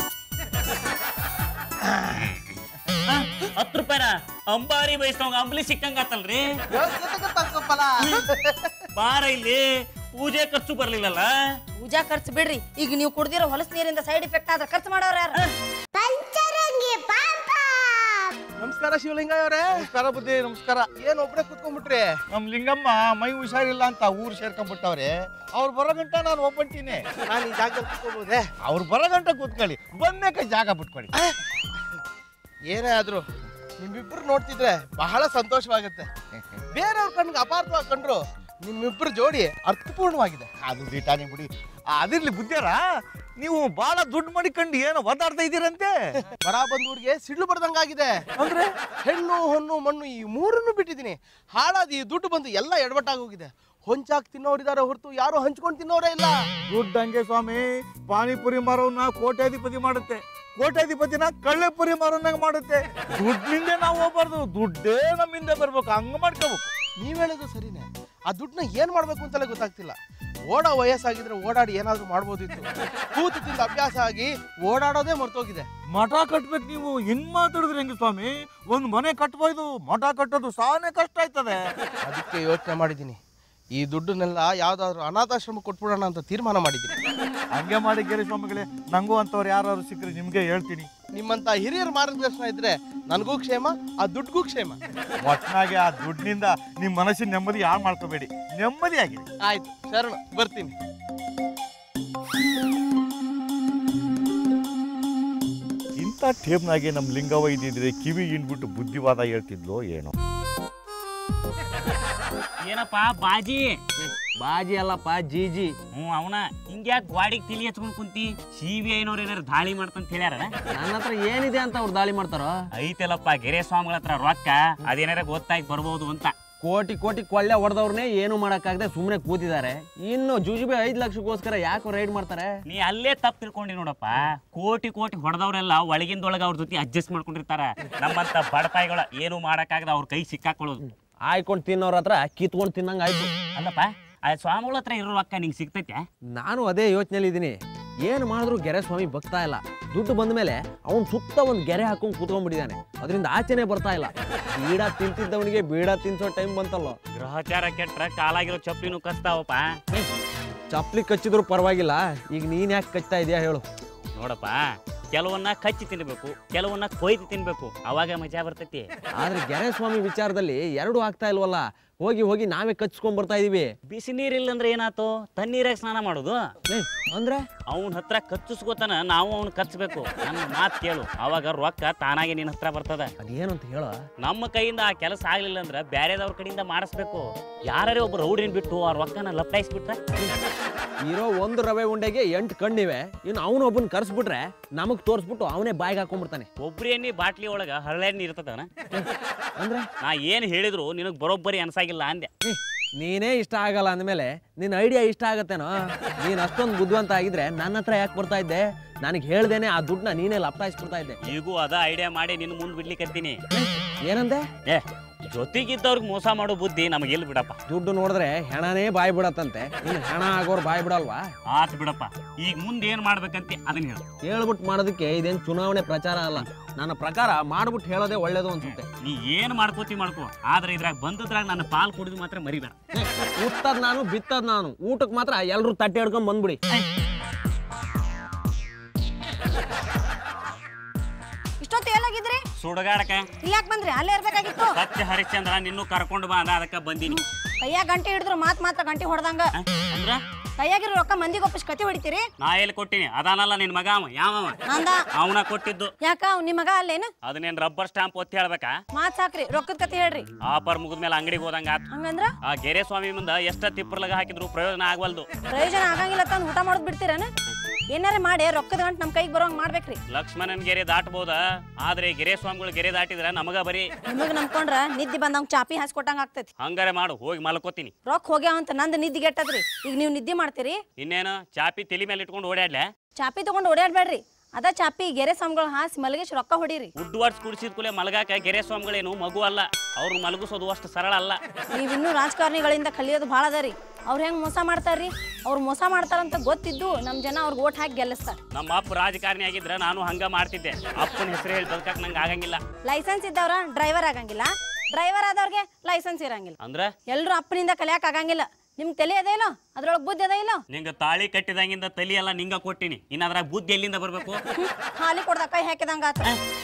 ಹತ್ತು ರೂಪಾಯಿನ ಅಂಬಾರಿ ಬಯಸ್ತವಂಗ ಅಂಬ್ಲಿ ಸಿಕ್ಕಂಗ ಆತಲ್ರಿ ಯೋಗ್ಯತೆ ಗೊತ್ತಾಗ್ತಪ್ಪಲ್ಲ. ಬಾರ ಇಲ್ಲಿ ಪೂಜೆ ಖರ್ಚು ಬರ್ಲಿಲ್ಲಲ್ಲ ಪೂಜಾ ಖರ್ಚು ಬಿಡ್ರಿ ಈಗ ನೀವು ಕುಡ್ದಿರೋ ಹೊಲಸ್ ನೀರಿಂದ ಸೈಡ್ ಇಫೆಕ್ಟ್ ಆದ್ರೆ ಖರ್ಚು ಮಾಡೋರು ಯಾರು ನಮಸ್ಕಾರ ಶಿವಲಿಂಗ ಅವರೇ ನಮಸ್ಕಾರ ಬುದ್ಧಿ ನಮಸ್ಕಾರ ಏನ್ ಒಬ್ರೆ ಕುತ್ಕೊಂಡ್ಬಿಟ್ರಿ ನಮ್ ಲಿಂಗಮ್ಮ ಮೈ ಹುಷಾರಿಲ್ಲ ಅಂತ ಊರ್ ಸೇರ್ಕೊಂಡ್ಬಿಟ್ಟವ್ರೆ ಅವ್ರು ಬರೋ ಗಂಟ ನಾನು ಒಬ್ಬಂತೀನಿ ನಾನು ಈ ಜಾಗದಲ್ಲಿ ಕುತ್ಕೋಬಹುದೇ ಅವ್ರು ಬರೋ ಗಂಟ ಕೂತ್ಕೊಳ್ಳಿ ಬಂದ್ಮೇಕ ಜಾಗ ಬಿಟ್ಕೊಳ್ಳಿ ಏನೇ ಆದ್ರು ನಿಮ್ಮಿಬ್ರು ನೋಡ್ತಿದ್ರೆ ಬಹಳ ಸಂತೋಷವಾಗುತ್ತೆ ಬೇರೆಯವ್ರ ಕಣ್ಣಿಗೆ ಅಪಾರ್ಥವಾಗಿ ಕಂಡ್ರು ನಿಮ್ಮಿಬ್ರು ಜೋಡಿ ಅರ್ಥಪೂರ್ಣವಾಗಿದೆ ಅದು ದೀಟಾನಿ ಬಿಡಿ ಅದಿರ್ಲಿ ಬುದ್ಧಿಯರ ನೀವು ಬಹಳ ದುಡ್ಡು ಮಾಡಿಕೊಂಡು ಏನೋ ಒದ್ದಾಡ್ತಾ ಇದ್ದೀರಂತೆ ಬರ ಬಂದೂರಿಗೆ ಸಿಡ್ಲು ಬಡ್ದಂಗಾಗಿದೆ ಅಂದ್ರೆ ಹೆಣ್ಣು ಹೊನ್ನು ಮಣ್ಣು ಈ ಮೂರನ್ನು ಬಿಟ್ಟಿದ್ದೀನಿ ಹಾಳಾದ ಈ ದುಡ್ಡು ಬಂದು ಎಲ್ಲ ಎಡವಟ್ಟಾಗಿ ಹೋಗಿದೆ ಹೊಂಚಾಕ್ ತಿನ್ನೋರಿದ್ದಾರೆ ಹೊರತು ಯಾರು ಹಂಚ್ಕೊಂಡು ತಿನ್ನೋರೇ ಇಲ್ಲ ದುಡ್ಡು ಹಂಗೆ ಸ್ವಾಮಿ ಪಾನಿಪುರಿ ಮಾರೋನ್ನ ಕೋಟ್ಯಾಧಿಪತಿ ಮಾಡುತ್ತೆ ಕೋಟ್ಯಾಧಿಪತಿನ ಕಳ್ಳೆಪುರಿ ಮಾರೋನಾಗ ಮಾಡುತ್ತೆ ದುಡ್ಡಿನಿಂದ ನಾವು ಹೋಗ್ಬಾರ್ದು ದುಡ್ಡೇ ನಮ್ಮಿಂದ ಬರ್ಬೇಕು ಹಂಗ ಮಾಡ್ಕೋಬೇಕು ನೀವ್ ಹೇಳೋದು ಸರಿನೇ ಆ ದುಡ್ಡನ್ನ ಏನ್ ಮಾಡ್ಬೇಕು ಅಂತಲೇ ಗೊತ್ತಾಗ್ತಿಲ್ಲ ಓಡೋ ವಯಸ್ಸಾಗಿದ್ರೆ ಓಡಾಡಿ ಏನಾದ್ರೂ ಮಾಡ್ಬೋದಿತ್ತು ಕೂತು ತಿಂದ ಅಭ್ಯಾಸ ಆಗಿ ಓಡಾಡೋದೇ ಮರ್ತೋಗಿದೆ ಮಠ ಕಟ್ಬೇಕು ನೀವು ಹಿಂಗ್ ಮಾತಾಡಿದ್ರೆ ಹೆಂಗೆ ಸ್ವಾಮಿ ಒಂದ್ ಮನೆ ಕಟ್ಬೋದು ಮಠ ಕಟ್ಟೋದು ಸಾನೆ ಕಷ್ಟ ಆಯ್ತದೆ ಅದಕ್ಕೆ ಯೋಚನೆ ಮಾಡಿದ್ದೀನಿ ಈ ದುಡ್ಡನ್ನೆಲ್ಲ ಯಾವ್ದಾದ್ರು ಅನಾಥಾಶ್ರಮ ಕೊಟ್ಬಿಡೋಣ ಅಂತ ತೀರ್ಮಾನ ಮಾಡಿದ್ದೀನಿ ಹಂಗೆ ಮಾಡಿ ಗಿರಿ ಸ್ವಾಮಿಗಳೇ ನಂಗೂ ಅಂತವ್ರು ಯಾರು ಸಿಕ್ಕರೆ ನಿಮ್ಗೆ ಹೇಳ್ತೀನಿ ನಿಮ್ಮಂತ ಹಿರಿಯರ ಮಾರ್ಗದರ್ಶನ ಇದ್ರೆ ನನಗೂ ಕ್ಷೇಮ ಆ ದುಡ್ಡಿಗೂ ಕ್ಷೇಮ ಒಟ್ನಾಗೆ ಆ ದುಡ್ಡಿನಿಂದ ನಿಮ್ ಮನಸ್ಸಿನ ನೆಮ್ಮದಿ ಯಾರು ಮಾಡ್ಕೋಬೇಡಿ ನೆಮ್ಮದಿಯಾಗಿ ಆಯ್ತು ಶರಣ ಬರ್ತೀನಿ ಇಂಥ ಟೇಮ್ನಾಗೆ ನಮ್ಮ ಲಿಂಗವ ಇದ್ದಿದ್ರೆ ಕಿವಿ ಇಂಡ್ಬಿಟ್ಟು ಬುದ್ಧಿವಾದ ಹೇಳ್ತಿದ್ಲೋ ಏನೋ ಏನಪ್ಪ ಬಾಜಿ ಬಾಜಿ ಅಲ್ಲಪ್ಪ ಜೀಜಿ ಹ್ಞೂ ಅವನ ಹಿಂಗ್ಯಾಕ್ ಗಾಡಿಗೆ ತಿಳಿ ಹಚ್ಕೊಂಡ್ ಕುಂತಿ ಸಿ ಬಿ ಐನವ್ರು ಏನಾರು ದಾಳಿ ಮಾಡ್ತಂತ ಹೇಳ್ಯಾರ ನನ್ನ ಹತ್ರ ಏನಿದೆ ಅಂತ ಅವ್ರು ದಾಳಿ ಮಾಡ್ತಾರೋ ಐತಲ್ಲಪ್ಪ ಗೆರೆ ಸ್ವಾಮಿಗಳ ಹತ್ರ ರೊಕ್ಕ ಅದೇನಾರ ಗೊತ್ತಾಗಿ ಬರ್ಬೋದು ಅಂತ ಕೋಟಿ ಕೋಟಿ ಕೊಳ್ಳೆ ಹೊಡೆದವ್ರನ್ನೇ ಏನು ಮಾಡಕ್ಕಾಗದೆ ಸುಮ್ಮನೆ ಕೂತಿದ್ದಾರೆ ಇನ್ನು ಜುಜುಬಿ ಐದು ಲಕ್ಷಕ್ಕೋಸ್ಕರ ಯಾಕೆ ರೈಡ್ ಮಾಡ್ತಾರೆ ನೀ ಅಲ್ಲೇ ತಪ್ಪು ತಿಳ್ಕೊಂಡಿ ನೋಡಪ್ಪ ಕೋಟಿ ಕೋಟಿ ಹೊಡೆದವ್ರೆಲ್ಲ ಒಳಗಿಂದೊಳಗ ಅವ್ರ ಜೊತೆ ಅಡ್ಜಸ್ಟ್ ಮಾಡ್ಕೊಂಡಿರ್ತಾರ ನಮ್ಮಂತ ಬಡಪಾಯಿಗಳ ಏನು ಮಾಡಕ್ಕಾಗದ ಅವ್ರ ಕೈ ಸಿಕ್ಕಾಕೊಳ್ಳೋದು ಆಯ್ಕೊಂಡು ತಿನ್ನೋರ ಹತ್ರ ಕಿತ್ಕೊಂಡು ತಿನ್ನಂಗೆ ಆಯ್ತು ಅಲ್ಲಪ್ಪ ಆ ಸ್ವಾಮಿಗಳ ಹತ್ರ ಇರೋ ರೊಕ್ಕ ನಿಂಗೆ ಸಿಗ್ತೈತೆ ನಾನು ಅದೇ ಯೋಚನೆಯಲ್ಲಿ ಇದ್ದೀನಿ ಏನು ಮಾಡಿದ್ರು ಗೆರೆ ಸ್ವಾಮಿ ಬಗ್ತಾ ಇಲ್ಲ ದುಡ್ಡು ಬಂದ ಮೇಲೆ ಅವನು ಸುತ್ತ ಒಂದು ಗೆರೆ ಹಾಕೊಂಡು ಕೂತ್ಕೊಂಡ್ಬಿಟ್ಟಿದ್ದಾನೆ ಅದರಿಂದ ಆಚೆನೆ ಬರ್ತಾ ಇಲ್ಲ ಬೀಡ ತಿಂತಿದ್ದವನಿಗೆ ಬೀಡ ತಿನ್ಸೋ ಟೈಮ್ ಬಂತಲ್ಲ ಗ್ರಹಚಾರ ಕೆಟ್ರ ಕಾಲಾಗಿರೋ ಚಪ್ಲಿನೂ ಕಸ್ತಾವಪ್ಪ ಚಪ್ಲಿ ಕಚ್ಚಿದ್ರು ಪರವಾಗಿಲ್ಲ ಈಗ ನೀನ್ ಯಾಕೆ ಕಚ್ತಾ ಇದೆಯಾ ಹೇಳು ನೋಡಪ್ಪ ಕೆಲವನ್ನ ಕಚ್ಚಿ ತಿನ್ಬೇಕು ಕೆಲವನ್ನ ಕೊಯ್ದು ತಿನ್ಬೇಕು ಅವಾಗ ಮಜಾ ಬರ್ತೈತಿ ಆದ್ರೆ ಗೆರೆ ಸ್ವಾಮಿ ವಿಚಾರದಲ್ಲಿ ಎರಡು ಆಗ್ತಾ ಇಲ್ವಲ್ಲ ಹೋಗಿ ಹೋಗಿ ನಾವೇ ಕಚ್ಕೊಂಡ್ ಬರ್ತಾ ಇದೀವಿ ಬಿಸಿ ನೀರಿಲ್ಲ ಅಂದ್ರೆ ಏನಾತು ತಣ್ಣೀರಾಗ ಸ್ನಾನ ಮಾಡೋದು ಏ, ಅಂದ್ರೆ ಅವನ ಹತ್ರ ಕಚ್ಚಿಸ್ಕೋತಾನ ನಾವು ಅವ್ನ ಕಚ್ಚಬೇಕು ನನ್ನ ಮಾತು ಕೇಳು ಅವಾಗ ರೊಕ್ಕ ತಾನಾಗೆ ನಿನ್ನ ಹತ್ರ ಬರ್ತದ ಅದೇನು ಅಂತ ಹೇಳ ನಮ್ಮ ಕೈಯಿಂದ ಆ ಕೆಲಸ ಆಗ್ಲಿಲ್ಲ ಅಂದ್ರೆ ಬ್ಯಾರೆದವ್ರ ಕಡೆಯಿಂದ ಮಾಡಿಸ್ಬೇಕು ಯಾರೇ ಒಬ್ಬ ರೌಡಿನ ಬಿಟ್ಟು ಆ ರೊಕ್ಕನ ಲಪ್ಟಾಯಿಸ್ಬಿಟ್ರೆ ಇರೋ ಒಂದು ರವೆ ಉಂಡೆಗೆ ಎಂಟು ಕಣ್ಣಿವೆ ಇನ್ನು ಅವನೊಬ್ಬನ್ ಕರ್ಸ್ಬಿಟ್ರೆ ನಮಗ್ ತೋರಿಸ್ಬಿಟ್ಟು ಅವನೇ ಬಾಯಿಗೆ ಹಾಕೊಂಡ್ಬಿಡ್ತಾನೆ ಒಬ್ರಿ ಎಣ್ಣಿ ಬಾಟ್ಲಿ ಒಳಗ ಹರಳೆಣ್ಣೆ ಇರ್ತದನ ಅಂದ್ರೆ ನಾ ಏನ್ ಹೇಳಿದ್ರು ನಿನಗ್ ಬರೋಬ್ಬರಿ ಅನ್ಸಾಗಿಲ್ಲ ಅಂದೆ ಏ, ನೀನೇ ಇಷ್ಟ ಆಗಲ್ಲ ಅಂದಮೇಲೆ ನಿನ್ನ ಐಡಿಯಾ ಇಷ್ಟ ಆಗತ್ತೇನೋ ನೀನ್ ಅಷ್ಟೊಂದು ಬುದ್ಧಿವಂತ ಆಗಿದ್ರೆ ನನ್ನ ಹತ್ರ ಯಾಕೆ ಬರ್ತಾ ಇದ್ದೆ ನನಗೆ ಹೇಳ್ದೇನೆ ಆ ದುಡ್ಡನ್ನ ನೀನೇ ಲಪ್ಟಾಯಿಸ್ಬಿಡ್ತಾ ಇದ್ದೆ ಈಗೂ ಅದ ಐಡಿಯಾ ಮಾಡಿ ನಿನ್ ಮುಂದ್ ಬಿಡ್ಲಿಕ್ಕತ್ತೀನಿ ಏನಂದೆ ಏ ಜೊತೆಗಿದ್ದವ್ರಿಗೆ ಮೋಸ ಮಾಡೋ ಬುದ್ಧಿ ನಮಗೆಲ್ಲ ಬಿಡಪ್ಪ ದುಡ್ಡು ನೋಡಿದ್ರೆ ಹೆಣನೇ ಬಾಯಿ ಬಿಡತ್ತಂತೆ ಇನ್ನು ಹೆಣ ಆಗೋರು ಬಾಯಿ ಬಿಡಲ್ವಾ ಆತ್ ಬಿಡಪ್ಪ ಈಗ ಮುಂದೆ ಏನ್ ಮಾಡ್ಬೇಕಂತ ಅದನ್ನ ಹೇಳು ಹೇಳ್ಬಿಟ್ಟು ಮಾಡೋದಕ್ಕೆ ಇದೇನು ಚುನಾವಣೆ ಪ್ರಚಾರ ಅಲ್ಲ ನನ್ನ ಪ್ರಕಾರ ಮಾಡ್ಬಿಟ್ಟು ಹೇಳೋದೇ ಒಳ್ಳೇದು ಅನ್ಸುತ್ತೆ ನೀ ಏನ್ ಮಾಡ್ಕೋತಿ ಮಾಡ್ಕೋ ಆದ್ರೆ ಇದ್ರಾಗ ಬಂದದ್ರಾಗ ನನ್ನ ಪಾಲ್ ಕುಡಿದು ಮಾತ್ರ ಮರಿಬೇಡ ಉತ್ತದ್ ನಾನು ಬಿತ್ತದ್ ನಾನು ಊಟಕ್ಕೆ ಮಾತ್ರ ಎಲ್ಲರೂ ತಟ್ಟೆ ಹಿಡ್ಕೊಂಡ್ ಬಂದ್ಬಿಡಿ ಇಷ್ಟೊತ್ತು ಏನಾಗಿದ್ರಿ ಸುಡಗಾಡಕ ಇಲ್ಲಿ ಯಾಕೆ ಬಂದ್ರಿ ಅಲ್ಲೇ ಇರ್ಬೇಕಾಗಿತ್ತು ಸತ್ಯ ಹರಿಶ್ಚಂದ್ರ ನಿನ್ನೂ ಕರ್ಕೊಂಡು ಬಾ ಅಂದ ಅದಕ್ಕ ಬಂದೀನಿ ಕೈಯಾಗ ಗಂಟೆ ಹಿಡಿದ್ರು ಮಾತ್ ಮಾತ್ರ ಗಂಟೆ ಹೊಡೆದಂಗ ಆ? ಅಂದ್ರ ಕೈಯಾಗಿರೋ ರೊಕ್ಕ ಮಂದಿಗೆ ಒಪ್ಪಿಸಿ ಕತಿ ಹೊಡಿತೀರಿ ನಾ ಎಲ್ಲಿ ಕೊಟ್ಟಿನಿ ಅದಾನಲ್ಲ ನಿನ್ ಮಗ ಅವ ಯಾವವ ನಂದ ಅವನ ಕೊಟ್ಟಿದ್ದು ಯಾಕ ಅವ್ ನಿಮ್ ಮಗ ಅಲ್ಲೇನು ಅದನ್ನೇನ್ ರಬ್ಬರ್ ಸ್ಟಾಂಪ್ ಒತ್ತಿ ಹೇಳ್ಬೇಕಾ ಮಾತ್ ಸಾಕ್ರಿ ರೊಕ್ಕದ ಕತಿ ಹೇಳ್ರಿ ಆಫರ್ ಮುಗಿದ್ಮೇಲೆ ಅಂಗಡಿಗೆ ಹೋದಂಗ ಆತ್ ಹಂಗಂದ್ರ ಆ ಗೆರೆ ಸ್ವಾಮಿ ಮುಂದ ಎಷ್ಟ ತಿಪ್ಪರ್ಲಗ ಹಾಕಿದ್ರು ಪ್ರಯೋಜನ ಆಗವಲ್ದು ಪ್ರಯೋಜನ ಆಗಂಗಿಲ್ಲ ತಂದ್ ಊಟ ಮಾಡೋದ್ ಬಿಡ್ತೀರೇನ ಏನಾರ ಮಾಡಿ ರೊಕ್ಕದ ಗಂಟು ನಮ್ ಕೈಗೆ ಬರೋಂಗ್ ಮಾಡ್ಬೇಕ್ರಿ ಲಕ್ಷ್ಮಣನ್ ಗೆರೆ ದಾಟಬಹುದ ಆದ್ರೆ ಗೆರೆ ಸ್ವಾಮಿಗಳು ಗೆರೆ ದಾಟಿದ್ರ ನಮಗ ಬರೀ ನಿಮಗ್ ನಂಬ್ಕೊಂಡ್ರ ನಿದ್ದಿ ಬಂದಂಗ್ ಚಾಪಿ ಹಾಸ್ಕೊಟ್ಟಂಗ ಆಗ್ತೈತಿ ಹಂಗಾರೆ ಮಾಡು ಹೋಗಿ ಮಲ್ಕೋತೀನಿ ರೊಕ್ಕ ಹೋಗ್ಯಾವ ಅಂತ ನಂದು ನಿದ್ದಿ ಗೆಟ್ಟದ್ರಿ ಈಗ ನೀವು ನಿದ್ದಿ ಮಾಡ್ತೀರಿ ಇನ್ನೇನು ಚಾಪಿ ತಲಿ ಮೇಲೆ ಇಟ್ಕೊಂಡು ಓಡಾಡ್ಲೆ ಚಾಪಿ ತಗೊಂಡ್ ಓಡಾಡ್ಬೇಡ್ರಿ ಅದ ಚಾಪಿ ಗೆರೆ ಸಂಘಗಳು ಹಾಸಿ ಮಲಗಿಸಿ ರೊಕ್ಕ ಹೊಡೀರಿ ಉಡ್ವಾಡ್ಸ್ ಕುಡಿಸಿದ ಕೂಲೆ ಮಲಗಾಕ ಗೆರೆ ಸ್ವಾಮಿಗಳೇನು ಮಗು ಅಲ್ಲ ಅವ್ರು ಮಲಗಿಸೋದು ಅಷ್ಟು ಸರಳ ಅಲ್ಲ ನೀವ್ ಇನ್ನೂ ರಾಜಕಾರಣಿಗಳಿಂದ ಕಲಿಯೋದು ಭಾಳ ಅದರಿ ಅವ್ರು ಹೆಂಗ್ ಮೋಸ ಮಾಡ್ತಾರ್ರಿ ಅವ್ರು ಮೋಸ ಮಾಡ್ತಾರಂತ ಗೊತ್ತಿದ್ದು ನಮ್ ಜನ ಅವ್ರಿಗೆ ಓಟ್ ಹಾಕಿ ಗೆಲ್ಲಿಸ್ತಾರ ನಮ್ಮ ಅಪ್ಪ ರಾಜಕಾರಣಿ ಆಗಿದ್ರ ನಾನು ಹಂಗ ಮಾಡ್ತಿದ್ದೆ ಅಪ್ಪನ ಹೆಸರು ಹೇಳಿ ಬದುಕಕ್ ನಂಗೆ ಆಗಂಗಿಲ್ಲ ಲೈಸೆನ್ಸ್ ಇದ್ದವ್ರ ಡ್ರೈವರ್ ಆಗಂಗಿಲ್ಲ ಡ್ರೈವರ್ ಆದವ್ರಿಗೆ ಲೈಸೆನ್ಸ್ ಇರಂಗಿಲ್ಲ ಅಂದ್ರ ಎಲ್ರು ಅಪ್ಪನಿಂದ ಕಲಿಯಕ್ ಆಗಂಗಿಲ್ಲ ನಿಮ್ ತಲೆ ಅದೇನೋ ಅದ್ರೊಳಗ್ ಬುದ್ಧಿ ಅದ ಇಲ್ಲ ನಿಂಗ ತಾಳಿ ಕಟ್ಟಿದಂಗಿಂದ ತಲಿ ಎಲ್ಲ ನಿಂಗ ಕೊಟ್ಟಿನಿ ಇನ್ನ ಅದ್ರಾಗ ಬುದ್ಧಿ ಎಲ್ಲಿಂದ ಬರ್ಬೇಕು ಹಾಲಿ ಕೊಡ್ದ ಕೈ ಹಾಕಿದಂಗ ಆತ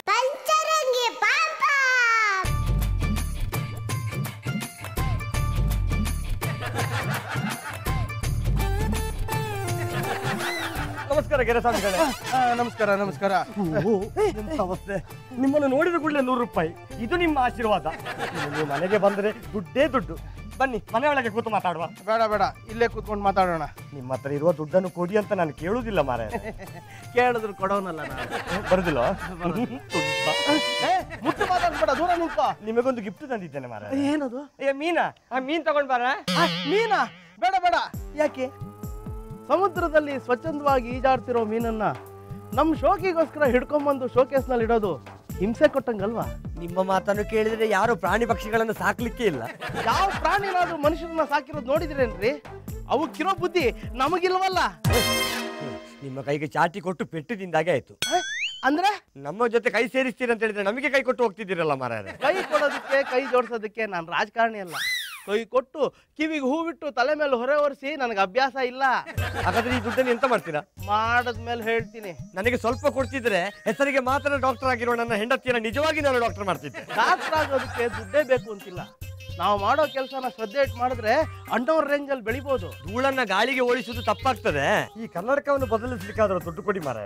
ನಮಸ್ಕಾರ ಗೆರೆ ಸ್ವಾಮಿಗಳೇ ಆ, ನಮಸ್ಕಾರ ನಮಸ್ಕಾರ ಅವಸ್ಥೆ ನಿಮ್ಮನ್ನು ನೋಡಿದ ಕೂಡಲೇ ನೂರು ರೂಪಾಯಿ ಇದು ನಿಮ್ಮ ಆಶೀರ್ವಾದ ಇನ್ನು ನೀವು ಮನೆಗೆ ಬಂದರೆ ದುಡ್ಡೇ ದುಡ್ಡು ಬನ್ನಿ ಮನೆಯೊಳಗೆ ಕೂತು ಮಾತಾಡುವ ಬೇಡ ಬೇಡ ಇಲ್ಲೇ ಕೂತ್ಕೊಂಡು ಮಾತಾಡೋಣ ನಿಮ್ಮ ಹತ್ರ ಇರುವ ದುಡ್ಡನ್ನು ಕೊಡಿ ಅಂತ ನಾನು ಕೇಳುವುದಿಲ್ಲ ಮಾರ ಕೇಳಿದ್ರು ಕೊಡೋನಲ್ಲ ನಾನು ಬರುದಿಲ್ಲ ಏ, ಮುಟ್ಟು ಮಾತಾಡ್ಬೇಡ ದೂರ ನಿಂತ್ಕೋ ನಿಮಗೊಂದು ಗಿಫ್ಟ್ ತಂದಿದ್ದೇನೆ ಮಾರ ಏನದು ಏ ಮೀನಾ ಆ ಮೀನ್ ತಗೊಂಡ್ ಬಾರ ಆ, ಮೀನಾ ಬೇಡ ಬೇಡ ಯಾಕೆ ಸಮುದ್ರದಲ್ಲಿ ಸ್ವಚ್ಛಂದವಾಗಿ ಈಜಾಡ್ತಿರೋ ಮೀನನ್ನ ನಮ್ ಶೋಕಿಗೋಸ್ಕರ ಹಿಡ್ಕೊಂಬಂದು ಶೋಕೇಸ್ನಲ್ಲಿ ಇಡೋದು ಹಿಂಸೆ ಕೊಟ್ಟಂಗಲ್ವಾ ನಿಮ್ಮ ಮಾತನ್ನು ಕೇಳಿದ್ರೆ ಯಾರು ಪ್ರಾಣಿ ಪಕ್ಷಿಗಳನ್ನು ಸಾಕ್ಲಿಕ್ಕೆ ಇಲ್ಲ ಯಾವ ಪ್ರಾಣಿನಾದ್ರೂ ಮನುಷ್ಯರನ್ನ ಸಾಕಿರೋದು ನೋಡಿದ್ರೇನ್ರಿ ಅವಕ್ಕಿರೋ ಬುದ್ಧಿ ನಮಗಿಲ್ವಲ್ಲ ನಿಮ್ಮ ಕೈಗೆ ಚಾಟಿ ಕೊಟ್ಟು ಪೆಟ್ಟು ತಿಂದಾಗೆ ಆಯ್ತು ಆ, ಅಂದ್ರೆ ನಮ್ಮ ಜೊತೆ ಕೈ ಸೇರಿಸ್ತೀರಿ ಅಂತ ಹೇಳಿದ್ರೆ ನಮಗೆ ಕೈ ಕೊಟ್ಟು ಹೋಗ್ತಿದ್ದೀರಲ್ಲ ಮಾರಾಯ ಕೈ ಕೊಡೋದಕ್ಕೆ ಕೈ ಜೋಡಿಸೋದಕ್ಕೆ ನಾನು ರಾಜಕಾರಣಿ ಅಲ್ಲ ಕೈ ಕೊಟ್ಟು ಕಿವಿಗೆ ಹೂ ಬಿಟ್ಟು ತಲೆ ಮೇಲೆ ಹೊರೆ ಒರೆಸಿ ನನಗೆ ಅಭ್ಯಾಸ ಇಲ್ಲ ಹಾಗಾದ್ರೆ ಈ ದುಡ್ಡನ್ನು ಎಂತ ಮಾಡ್ತೀರಾ ಮಾಡದ್ಮೇಲೆ ಹೇಳ್ತೀನಿ ನನಗೆ ಸ್ವಲ್ಪ ಕೊಡ್ತಿದ್ರೆ ಹೆಸರಿಗೆ ಮಾತ್ರ ಡಾಕ್ಟರ್ ಆಗಿರೋ ನನ್ನ ಹೆಂಡತಿಯನ್ನ ನಿಜವಾಗಿ ನಾನು ಡಾಕ್ಟರ್ ಮಾಡ್ತಿದ್ದೆ ಡಾಕ್ಟರ್ ಆಗೋದಕ್ಕೆ ದುಡ್ಡೇ ಬೇಕು ಅಂತಿಲ್ಲ ನಾವು ಮಾಡೋ ಕೆಲಸನ ಶ್ರದ್ಧೆ ಇಟ್ಟು ಮಾಡಿದ್ರೆ ಅಂಡರ್ ರೇಂಜ್ ಅಲ್ಲಿ ಬೆಳಿಬೋದು ಧೂಳನ್ನ ಗಾಳಿಗೆ ಓಡಿಸುವುದು ತಪ್ಪಾಗ್ತದೆ ಈ ಕನ್ನಡಕವನ್ನು ಬದಲಿಸ್ಲಿಕ್ಕಾದ್ರೂ ದುಡ್ಡು ಕೊಡಿ ಮಾರಾಯ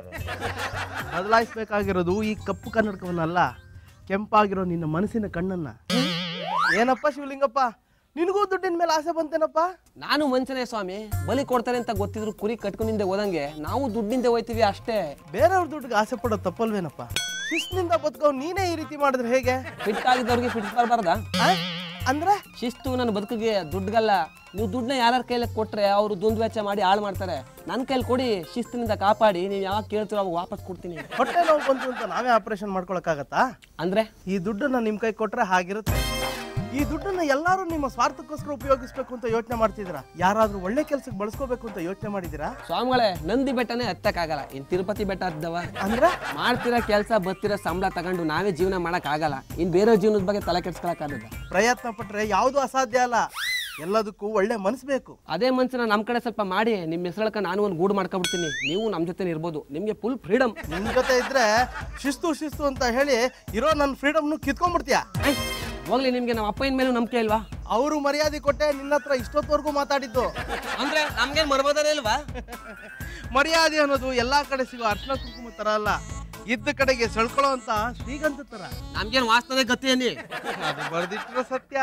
ಬದಲಾಯಿಸ್ಬೇಕಾಗಿರೋದು ಈ ಕಪ್ಪು ಕನ್ನಡಕವನ್ನಲ್ಲ ಕೆಂಪಾಗಿರೋ ನಿನ್ನ ಮನಸ್ಸಿನ ಕಣ್ಣನ್ನ ಏನಪ್ಪ ಶಿವಲಿಂಗಪ್ಪ ನಿನಗೂ ದುಡ್ಡಿನ ಮೇಲೆ ಆಸೆ ಬಂತೇನಪ್ಪ ನಾನು ಮನುಷ್ಯನೇ ಸ್ವಾಮಿ ಬಲಿ ಕೊಡ್ತಾರೆ ಅಂತ ಗೊತ್ತಿದ್ರು ಕುರಿ ಕಟ್ಕೊಂಡಿಂದ ಹೋದಂಗೆ ನಾವು ದುಡ್ಡಿಂದ ಹೋಯ್ತೀವಿ ಅಷ್ಟೇ ಬೇರೆಯವ್ರ ದುಡ್ಡಿಗೆ ಆಸೆ ಪಡೋದು ತಪ್ಪಲ್ವೇನಪ್ಪ ಶಿಸ್ತಿನಿಂದ ಬದುಕೋ ನೀನೇ ಈ ರೀತಿ ಮಾಡಿದ್ರೆ ಹೇಗೆ ಫಿಟ್ ಆಗಿದ್ದವ್ರಿಗೆ ಫಿಟ್ ಬರಬಾರ್ದ ಆ? ಅಂದ್ರೆ ಶಿಸ್ತು ನನ್ನ ಬದುಕಿಗೆ ದುಡ್ಡುಗಲ್ಲ ನೀವು ದುಡ್ಡನ್ನ ಯಾರ್ಯಾರ ಕೈಲಿ ಕೊಟ್ರೆ ಅವರು ದುಂದು ವೆಚ್ಚ ಮಾಡಿ ಹಾಳು ಮಾಡ್ತಾರೆ ನನ್ನ ಕೈಲಿ ಕೊಡಿ ಶಿಸ್ತಿನಿಂದ ಕಾಪಾಡಿ ನೀವು ಯಾವಾಗ ಕೇಳ್ತೀರೋ ಅವಾಗ ವಾಪಸ್ ಕೊಡ್ತೀನಿ ಹೊಟ್ಟೆ ನೋವು ಬಂತು ಅಂತ ನಾವೇ ಆಪರೇಷನ್ ಮಾಡ್ಕೊಳಕ್ಕಾಗತ್ತಾ ಅಂದ್ರೆ ಈ ದುಡ್ಡನ್ನ ನಿಮ್ ಕೈ ಕೊಟ್ರೆ ಹಾಗಿರುತ್ತೆ ಈ ದುಡ್ಡನ್ನ ಎಲ್ಲಾರು ನಿಮ್ಮ ಸ್ವಾರ್ಥಕ್ಕೋಸ್ಕರ ಉಪಯೋಗಿಸ್ಬೇಕು ಅಂತ ಯೋಚನೆ ಮಾಡ್ತಿದ್ದೀರಾ ಯಾರಾದ್ರೂ ಒಳ್ಳೆ ಕೆಲ್ಸಕ್ಕೆ ಬಳಸ್ಕೋಬೇಕು ಅಂತ ಯೋಚನೆ ಮಾಡಿದ್ದೀರಾ ಸ್ವಾಮಿಗಳೇ ನಂದಿ ಬೆಟ್ಟನೇ ಹತ್ತಕ್ಕಾಗಲ್ಲ ಇನ್ ತಿರುಪತಿ ಬೆಟ್ಟ ಹತ್ತದವ ಅಂದ್ರೆ ಮಾಡ್ತಿರೋ ಕೆಲಸ ಬತ್ತಿರೋ ಸಂಬಳ ತಗೊಂಡು ನಾವೇ ಜೀವನ ಮಾಡಕ್ ಆಗಲ್ಲ ಇನ್ ಬೇರೆ ಜೀವನದ ಬಗ್ಗೆ ತಲೆ ಕೆಡ್ಸ್ಕೊಳಕ್ಕಾಗದ ಪ್ರಯತ್ನ ಪಟ್ರೆ ಯಾವುದು ಅಸಾಧ್ಯ ಅಲ್ಲ ಎಲ್ಲದಕ್ಕೂ ಒಳ್ಳೆ ಮನಸ್ಸು ಬೇಕು ಅದೇ ಮನ್ಸನ್ನ ನಮ್ಮ ಕಡೆ ಸ್ವಲ್ಪ ಮಾಡಿ ನಿಮ್ಮ ಹೆಸರಳ್ಕ ನಾನು ಒಂದು ಗೂಡು ಮಾಡ್ಕೊಬಿಡ್ತೀನಿ ನೀವು ನಮ್ಮ ಜೊತೆ ಇರ್ಬೋದು ನಿಮಗೆ ಫುಲ್ ಫ್ರೀಡಮ್ ನಿಮ್ ಜೊತೆ ಇದ್ರೆ ಶಿಸ್ತು ಶಿಸ್ತು ಅಂತ ಹೇಳಿ ಇರೋ ನನ್ನ ಫ್ರೀಡಮ್ನು ಕಿತ್ಕೊಂಡ್ಬಿಡ್ತೀಯ ಹೋಗ್ಲಿ ನಿಮ್ಗೆ ನಮ್ಮ ಅಪ್ಪನ ಮೇಲೂ ನಂಬಿಕೆ ಇಲ್ವಾ ಅವರು ಮರ್ಯಾದೆ ಕೊಟ್ಟೆ ನಿನ್ನ ಹತ್ರ ಇಷ್ಟೊತ್ತವರೆಗೂ ಮಾತಾಡಿದ್ದು ಅಂದ್ರೆ ನಮ್ಗೇನ್ ಮರ್ಬೋದನೇ ಇಲ್ವಾ ಮರ್ಯಾದೆ ಅನ್ನೋದು ಎಲ್ಲಾ ಕಡೆ ಸಿಗೋ ಅರ್ಶನ ಕುಂಕುಮ ತರ ಅಲ್ಲ ಇದ್ದ ಕಡೆಗೆ ಸೆಳ್ಕೊಳ್ಳೋ ಅಂತ ಶ್ರೀಗಂಧ ತರ ನಮ್ಗೇನ್ ವಾಸ್ತವೇ ಗತಿಯನ್ನಿ ಅದು ಬರ್ದಿಟ್ಟಿರೋ ಸತ್ಯ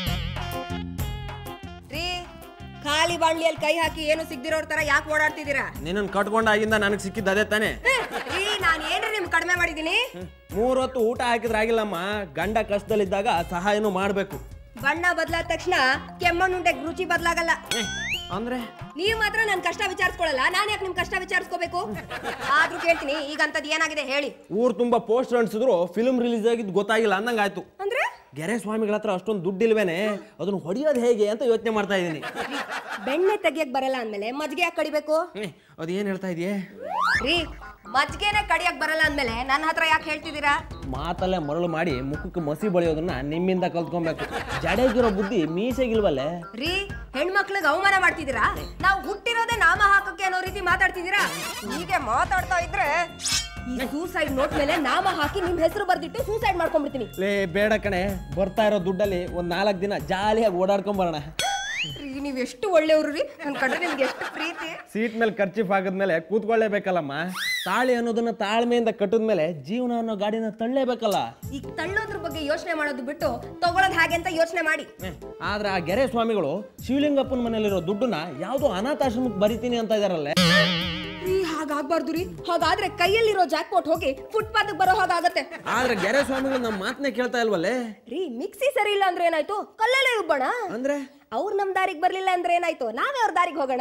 ರೀ ಖಾಲಿ ಬಾಣ್ಲಿಯಲ್ಲಿ ಕೈ ಹಾಕಿ ಏನು ಸಿಗ್ದಿರೋರ್ ತರ ಯಾಕೆ ಓಡಾಡ್ತಿದ್ದೀರಾ ನಿನ್ನನ್ನು ಕಟ್ಕೊಂಡಾಗಿಂದ ನನಗೆ ಸಿಕ್ಕಿದ್ದು ಅದೇ ತಾನೇ ರೀ ನಾನು ಏನ್ರಿ ನಿಮ್ ಕಡಿಮೆ ಮಾಡಿದೀನಿ ಮೂರ್ ಹೊತ್ತು ಊಟ ಹಾಕಿದ್ರೆ ಆಗಿಲ್ಲಮ್ಮ ಗಂಡ ಕಷ್ಟದಲ್ಲಿದ್ದಾಗ ಸಹಾಯನೂ ಮಾಡಬೇಕು ಬಣ್ಣ ಬದಲಾದ ತಕ್ಷಣ ಕೆಮ್ಮಣ್ಣುಂಡೆಗ್ ರುಚಿ ಬದಲಾಗಲ್ಲ ಅಂದ್ರೆ ನೀವ್ ಮಾತ್ರ ನನ್ ಕಷ್ಟ ವಿಚಾರಿಸ್ಕೊಳಲ್ಲ ನಾನ್ ಯಾಕೆ ನಿಮ್ ಕಷ್ಟ ವಿಚಾರಿಸ್ಕೋಬೇಕು ಆದ್ರೂ ಕೇಳ್ತೀನಿ ಈಗ ಅಂತದ್ ಏನಾಗಿದೆ ಹೇಳಿ ಊರ್ ತುಂಬಾ ಪೋಸ್ಟರ್ ಅಂಟಿಸಿದ್ರು ಫಿಲ್ಮ್ ರಿಲೀಸ್ ಆಗಿದ್ದು ಗೊತ್ತಾಗಿಲ್ಲ ಅಂದಂಗಾಯ್ತು ಅಂದ್ರೆ ಗೆರೆ ಸ್ವಾಮಿಗಳ ಹತ್ರ ಅಷ್ಟೊಂದು ದುಡ್ಡಿಲ್ವೇನೆ ಅದನ್ನ ಹೊಡಿಯೋದು ಹೇಗೆ ಅಂತ ಯೋಚನೆ ಮಾಡ್ತಾ ಇದ್ದೀನಿ ಬೆಣ್ಣೆ ತೆಗಿಯಕ್ ಬರಲ್ಲ ಅಂದ್ಮೇಲೆ ಮಜ್ಗೆ ಯಾಕೆ ಕಡಿಬೇಕು ಅದು ಏನ್ ಹೇಳ್ತಾ ಇದೆಯೇ ರೀ ಮಜ್ಗೆನೆ ಕಡಿಯಕ್ ಬರಲ್ಲ ಅಂದ್ಮೇಲೆ ನನ್ನ ಹತ್ರ ಯಾಕೆ ಹೇಳ್ತಿದ್ದೀರಾ ಮಾತಲ್ಲೇ ಮರಳು ಮಾಡಿ ಮುಖಕ್ಕೆ ಮಸಿ ಬಳಿಯೋದನ್ನ ನಿಮ್ಮಿಂದ ಕಲ್ತ್ಕೊಬೇಕು ಜಡೆಗಿರೋ ಬುದ್ಧಿ ಮೀಸೆಗಿಲ್ವಲ್ಲೇ ರೀ ಹೆಣ್ಮಕ್ಳಿಗೆ ಅವಮಾನ ಮಾಡ್ತಿದ್ದೀರಾ ನಾವು ಹುಟ್ಟಿರೋದೇ ನಾಮ ಹಾಕಕ್ಕೆ ಅನ್ನೋ ರೀತಿ ಮಾತಾಡ್ತಿದ್ದೀರಾ ಹೀಗೆ ಮಾತಾಡ್ತಾ ಇದ್ರೆ ಈ ಸೂಸೈಡ್ ನೋಟ್ ಮೇಲೆ ನಾಮ ಹಾಕಿ ನಿಮ್ ಹೆಸರು ಬರ್ದಿಟ್ಟು ಸೂಸೈಡ್ ಮಾಡ್ಕೊಂಡ್ಬಿಡ್ತೀನಿ ಲೇ ಬೇಡ ಕಣೆ ಬರ್ತಾ ಇರೋ ದುಡ್ಡಲ್ಲಿ ಒಂದ್ ನಾಲ್ಕು ದಿನ ಜಾಲಿಯಾಗಿ ಓಡಾಡ್ಕೊಂಡ್ ಬರೋಣ ರೀ ನೀವ್ ಎಷ್ಟು ಒಳ್ಳೆಯವರು ರೀ ನನ್ ಕಂಡ್ರೆ ನಿಮ್ಗೆ ಎಷ್ಟು ಪ್ರೀತಿ ಸೀಟ್ ಮೇಲೆ ಖರ್ಚಿಫ್ ಆಗದ್ಮೇಲೆ ಕೂತ್ಕೊಳ್ಳೇಬೇಕಲ್ಲಮ್ಮ ತಾಳಿ ಅನ್ನೋದನ್ನ ತಾಳ್ಮೆಯಿಂದ ಕಟ್ಟಿದ್ಮೇಲೆ ಜೀವನ ಅನ್ನೋ ಗಾಡಿನ ತಳ್ಳೇಬೇಕಲ್ಲ ಈಗ ತಳ್ಳೋದ್ರ ಬಗ್ಗೆ ಯೋಚನೆ ಮಾಡೋದು ಬಿಟ್ಟು ತಗೊಳೋದ್ ಹಾಗೆ ಅಂತ ಯೋಚನೆ ಮಾಡಿ ಆದ್ರೆ ಆ ಗೆರೆ ಸ್ವಾಮಿಗಳು ಶಿವಲಿಂಗಪ್ಪನ ಮನೇಲಿರೋ ದುಡ್ಡನ್ನ ಯಾವ್ದೋ ಅನಾಥಾಶ್ರಮಕ್ಕೆ ಬರಿತೀನಿ ಅಂತ ಇದಾರಲ್ಲೇ ರೀ ಹಾಗಾಗ್ಬಾರ್ದು ರೀ ಹಾಗಾದ್ರೆ ಕೈಯಲ್ಲಿರೋ ಜಾಕ್ಪಾಟ್ ಹೋಗಿ ಫುಟ್ಪಾತ್ ಬರೋ ಹಾಗಾಗತ್ತೆ ಆದ್ರೆ ಗೆರೆ ಸ್ವಾಮಿಗಳು ನಮ್ಮ ಮಾತನ್ನೇ ಕೇಳ್ತಾ ಇಲ್ವಲ್ಲೇ ರೀ ಮಿಕ್ಸಿ ಸರಿ ಇಲ್ಲ ಅಂದ್ರೆ ಏನಾಯ್ತು ಕಲ್ಲಲ್ಲೇ ರುಬ್ಬೋಣ ಅಂದ್ರೆ ಅವ್ರು ನಮ್ ದಾರಿಗೆ ಬರ್ಲಿಲ್ಲ ಅಂದ್ರೆ ಏನಾಯ್ತು ನಾವೇ ಅವ್ರ ದಾರಿಗೆ ಹೋಗೋಣ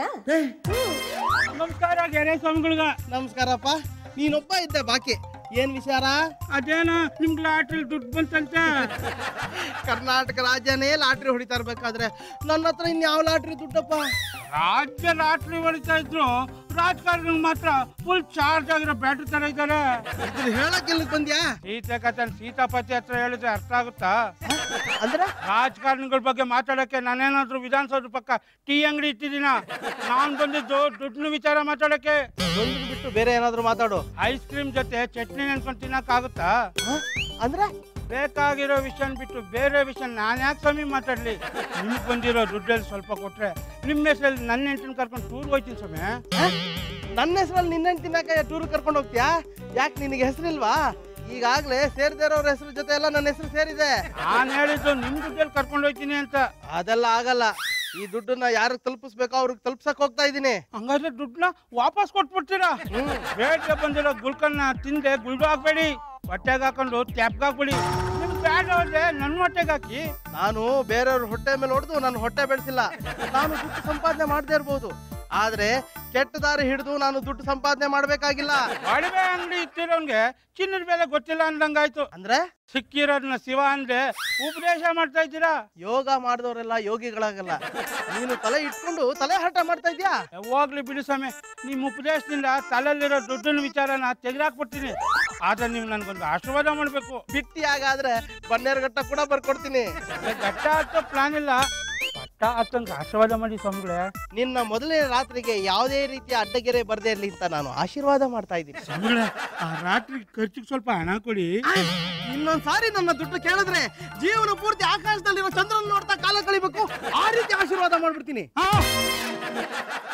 ನಮಸ್ಕಾರ ಗೆರೆ ಸ್ವಾಮಿಗಳ್ಗ ನಮಸ್ಕಾರಪ್ಪ ನೀನೊಬ್ಬ ಇದ್ದೆ ಬಾಕಿ ಏನ್ ವಿಚಾರ ಅದೇನ ನಿಮ್ಗೆ ಲಾಟ್ರಿ ದುಡ್ಡು ಬಂತಂತೆ ಕರ್ನಾಟಕ ರಾಜ್ಯನೇ ಲಾಟ್ರಿ ಹೊಡಿತಾ ಇರ್ಬೇಕಾದ್ರೆ ನನ್ನ ಹತ್ರ ಇನ್ಯಾವ ಲಾಟ್ರಿ ದುಡ್ಡಪ್ಪ ರಾಜ್ಯ ಲಾಟ್ರಿ ಹೊಡಿತಾ ಇದ್ರು ರಾಜಕಾರಣಿಗಳು ಮಾತ್ರ ಫುಲ್ ಚಾರ್ಜ್ ಆಗಿರೋ ಬ್ಯಾಟ್ರಿ ತರ ಇದ್ದಾರೆ ಇದನ್ನ ಹೇಳಕ್ ಎಲ್ಲಿಗ್ ಬಂದ್ಯಾ ಸೀತೆ ಕಥೆ ಸೀತಾಪತಿ ಹತ್ರ ಹೇಳಿದ್ರೆ ಅರ್ಥ ಆಗುತ್ತಾ ಅಂದ್ರೆ ರಾಜಕಾರಣಿಗಳ ಬಗ್ಗೆ ಮಾತಾಡಕ್ಕೆ ನಾನೇನಾದ್ರೂ ವಿಧಾನಸೌಧ ಪಕ್ಕ ಟೀ ಅಂಗಡಿ ಇಟ್ಟಿದ್ದೀನ ನಾನ್ ಬಂದಿದ್ದು ದುಡ್ಡಿನ ವಿಚಾರ ಮಾತಾಡಕ್ಕೆ ಒಂದು ಬಿಟ್ಟು ಬೇರೆ ಏನಾದ್ರು ಮಾತಾಡು ಐಸ್ ಕ್ರೀಮ್ ಜೊತೆ ಚಟ್ನಿ ನೆನ್ಕೊಂಡು ತಿನ್ನಕ್ಕಾಗುತ್ತಾ ಅಂದ್ರೆ ಬೇಕಾಗಿರೋ ವಿಷಯನ ಬಿಟ್ಟು ಬೇರೆ ವಿಷಯ ನಾನು ಯಾಕೆ ಸ್ವಾಮಿ ಮಾತಾಡ್ಲಿ ನಿಮ್ಗೆ ಬಂದಿರೋ ದುಡ್ಡಲ್ಲಿ ಸ್ವಲ್ಪ ಕೊಟ್ರೆ ನಿಮ್ಮ ಹೆಸರಲ್ಲಿ ನನ್ನ ಹೆಂಡತಿನ ಕರ್ಕೊಂಡು ಟೂರ್ ಹೋಯ್ತೀನಿ ಸ್ವಾಮಿ ನನ್ನ ಹೆಸರಲ್ಲಿ ನಿನ್ನ ತಿನ್ನಕ ಟೂರ್ ಕರ್ಕೊಂಡು ಹೋಗ್ತೀಯಾ ಯಾಕೆ ನಿನಗೆ ಹೆಸರಿಲ್ವಾ ಈಗಾಗ್ಲೇ ಸೇರ್ದೇ ಇರೋರ ಹೆಸರು ಜೊತೆ ಎಲ್ಲ ನನ್ನ ಹೆಸರು ಸೇರಿದೆ ನಾನು ಹೇಳಿದ್ದು ನಿಮ್ ದುಡ್ಡಲ್ಲಿ ಕರ್ಕೊಂಡು ಹೋಯ್ತೀನಿ ಅಂತ ಅದೆಲ್ಲ ಆಗಲ್ಲ ಈ ದುಡ್ಡನ್ನ ಯಾರಿಗೆ ತಲುಪಿಸ್ಬೇಕೋ ಅವ್ರಿಗೆ ತಲುಪ್ಸಕ್ ಹೋಗ್ತಾ ಇದ್ದೀನಿ ಹಂಗಾದ್ರೆ ದುಡ್ಡನ್ನ ವಾಪಸ್ ಕೊಟ್ಬಿಡ್ತೀರಾ ಬೇಟೆ ಬಂದಿರೋ ಗುಳ್ಕನ್ನ ತಿಂದೆ ಗುಳ್ಡು ಹಾಕ್ಬೇಡಿ ಹೊಟ್ಟೆಗೆ ಹಾಕೊಂಡು ಟ್ಯಾಪ್ಗೆ ಹಾಕ್ಬಿಡಿ ನಿಮ್ಗೆ ಬ್ಯಾಡ ಹೋದ್ರೆ ನನ್ನ ಹೊಟ್ಟೆಗೆ ಹಾಕಿ ನಾನು ಬೇರೆಯವ್ರ ಹೊಟ್ಟೆ ಮೇಲೆ ಹೊಡೆದು ನನ್ನ ಹೊಟ್ಟೆ ಬೆಳೆಸಿಲ್ಲ ನಾನು ದುಡ್ಡು ಸಂಪಾದನೆ ಮಾಡದೇ ಇರ್ಬೋದು ಆದ್ರೆ ಕೆಟ್ಟ ದಾರಿ ಹಿಡಿದು ನಾನು ದುಡ್ಡು ಸಂಪಾದನೆ ಮಾಡ್ಬೇಕಾಗಿಲ್ಲ ಒಡವೆ ಅಂಗಡಿ ಇತ್ತಿರೋನ್ಗೆ ಚಿನ್ನದ ಬೆಲೆ ಗೊತ್ತಿಲ್ಲ ಅಂದಂಗಾಯ್ತು ಅಂದ್ರೆ ಸಿಕ್ಕಿರೋದನ್ನ ಶಿವ ಅಂದ್ರೆ ಉಪದೇಶ ಮಾಡ್ತಾ ಇದ್ದೀರಾ ಯೋಗ ಮಾಡಿದವರೆಲ್ಲ ಯೋಗಿಗಳಾಗಲ್ಲ ನೀನು ತಲೆ ಇಟ್ಕೊಂಡು ತಲೆ ಹರಟ ಮಾಡ್ತಾ ಇದ್ಯಾ ಯಾವಾಗ್ಲೂ ಬಿಡು ಸ್ವಾಮಿ ನಿಮ್ಮ ಉಪದೇಶದಿಂದ ತಲೆಯಲ್ಲಿರೋ ದುಡ್ಡಿನ ವಿಚಾರನ ತೆಗೆದಾಕ್ಬಿಡ್ತೀನಿ ಆದ್ರೆ ನೀವು ನನ್ಗೊಂದು ಆಶೀರ್ವಾದ ಮಾಡ್ಬೇಕು ಬಿಟ್ಟಿ ಹಾಗಾದ್ರೆ ಬನ್ನೇರುಘಟ್ಟ ಕೂಡ ಬರ್ಕೊಡ್ತೀನಿ ಘಟ್ಟ ಹತ್ತೋ ಪ್ಲಾನ್ ಇಲ್ಲ ಘಟ್ಟ ಹತ್ತಂಗೆ ಆಶೀರ್ವಾದ ಮಾಡಿ ಸ್ವಾಮಿಗಳೇ ನಿನ್ನ ಮೊದಲನೇ ರಾತ್ರಿಗೆ ಯಾವುದೇ ರೀತಿಯ ಅಡ್ಡಗೆರೆ ಬರದೇ ಇರ್ಲಿ ಅಂತ ನಾನು ಆಶೀರ್ವಾದ ಮಾಡ್ತಾ ಇದ್ದೀನಿ ಸ್ವಾಮಿಗಳೇ ಆ ರಾತ್ರಿ ಖರ್ಚಿಗೆ ಸ್ವಲ್ಪ ಹಣ ಕೊಡಿ ಇನ್ನೊಂದ್ ಸಾರಿ ನನ್ನ ದುಡ್ಡು ಕೇಳಿದ್ರೆ ಜೀವನ ಪೂರ್ತಿ ಆಕಾಶದಲ್ಲಿರೋ ಚಂದ್ರನ ನೋಡ್ತಾ ಕಾಲ ಕಳಿಬೇಕು ಆ ರೀತಿ ಆಶೀರ್ವಾದ ಮಾಡ್ಬಿಡ್ತೀನಿ ಆ!